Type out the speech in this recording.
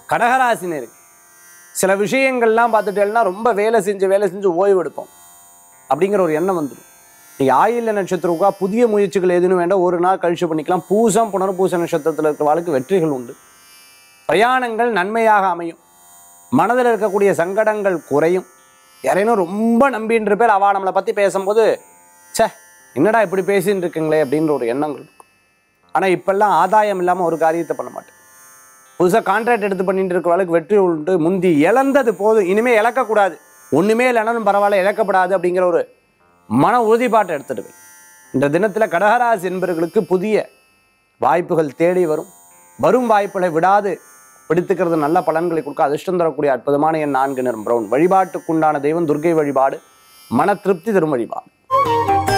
கடகராசினருக்கு சில விஷயங்கள்லாம் பார்த்துட்டேன்னா ரொம்ப வேலை செஞ்சு வேலை செஞ்சு ஓய்வு எடுப்போம் அப்படிங்கிற ஒரு எண்ணம் வந்துடும் நீங்கள் ஆயில்ய நட்சத்திரக்கா புதிய முயற்சிகள் எதுவும் வேண்டாம் ஒரு நாள் கழிச்சு பண்ணிக்கலாம் பூசம் புனர்பூச நட்சத்திரத்தில் இருக்கிற வாழ்க்கை வெற்றிகள் உண்டு பிரயாணங்கள் நன்மையாக அமையும் மனதில் இருக்கக்கூடிய சங்கடங்கள் குறையும் யாரேனும் ரொம்ப நம்பின்ற பேர் அவள் நம்மளை பற்றி பேசும்போது ச்சே என்னடா இப்படி பேசின்னு இருக்குங்களே அப்படின்ற ஒரு எண்ணங்கள் இருக்கும் ஆனால் இப்பெல்லாம் ஆதாயம் இல்லாமல் ஒரு காரியத்தை பண்ண மாட்டேன் புதுசாக கான்ட்ராக்ட் எடுத்து பண்ணிட்டு இருக்கிறவளுக்கு வெற்றி உண்டு முந்தி இழந்தது போதும் இனிமேல் இழக்கக்கூடாது ஒன்றுமே இல்லைனாலும் பரவாயில்ல இழக்கப்படாது அப்படிங்கிற ஒரு மன உறுதிப்பாட்டை எடுத்துட்டு போய் இந்த தினத்தில் கடகராசி என்பவர்களுக்கு புதிய வாய்ப்புகள் தேடி வரும் வரும் வாய்ப்புகளை விடாது பிடித்துக்கிறது நல்ல பலன்களை கொடுக்க அதிர்ஷ்டம் தரக்கூடிய அற்புதமான என் நான்கு நிறம் பிரவுன் வழிபாட்டுக்குண்டான தெய்வம் துர்க்கை வழிபாடு மன திருப்தி தரும் வழிபாடு